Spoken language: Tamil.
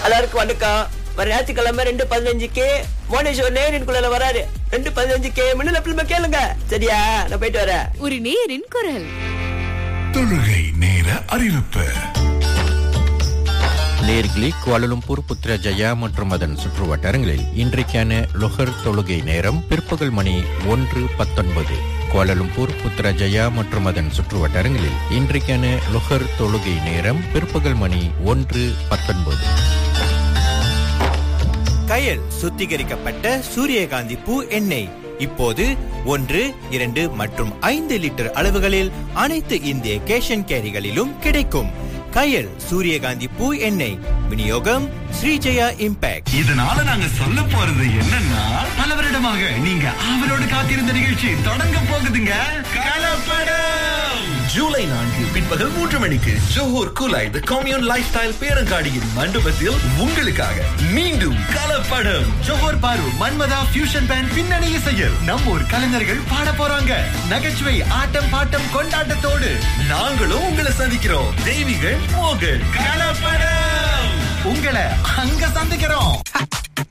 எல்லாருக்கும் வணக்கம் வர ஞாயிற்றுக்கிழமை ரெண்டு பதினஞ்சுக்கு மோனேஸ்வர் நேரின்குள்ள வராரு ரெண்டு பதினஞ்சுக்கு மின்னல் எப்பலுமே கேளுங்க சரியா நான் போயிட்டு வரேன் ஒரு நேரின் குரல் தொழுகை நேர அறிவிப்பு நேர்களே குவாலலும்பூர் புத்ரஜயா மற்றும் அதன் சுற்று வட்டாரங்களில் இன்றைக்கான லொஹர் தொழுகை நேரம் பிற்பகல் மணி ஒன்று பத்தொன்பது குவாலலும்பூர் புத்ரஜயா மற்றும் அதன் சுற்று வட்டாரங்களில் இன்றைக்கான லொஹர் தொழுகை நேரம் பிற்பகல் மணி ஒன்று பத்தொன்பது கயல் சுத்திகரிக்கப்பட்ட சூரியகாந்தி பூ எண்ணெய் இப்போது ஒன்று இரண்டு மற்றும் ஐந்து லிட்டர் அளவுகளில் அனைத்து இந்திய கேஷன் கேரிகளிலும் கிடைக்கும் கயல் சூரியகாந்தி பூ எண்ணெய் விநியோகம் ஸ்ரீஜயா இம்பாக்ட் இதனால நாங்க சொல்ல போறது என்னன்னா பல வருடமாக நீங்க ஆவலோடு காத்திருந்த நிகழ்ச்சி தொடங்க போகுதுங்க கலப்படம் ஜூலை நான்கு பிற்பகல் மூன்று மணிக்கு Johor Kulai the commune lifestyle பேரங்காடியின் மண்டபத்தில் உங்களுக்காக மீண்டும் கலப்படம் ஜோஹூர் பாரு மன்மதா ஃபியூஷன் பேண்ட் பின்னணி இசையில் நம்ம ஊர் கலைஞர்கள் பாட போறாங்க நகைச்சுவை ஆட்டம் பாட்டம் கொண்டாட்டத்தோடு நாங்களும் உங்களை சந்திக்கிறோம் தெய்வீகள் மோகன் கலப்படம் உங்களை அங்க சந்திக்கிறோம்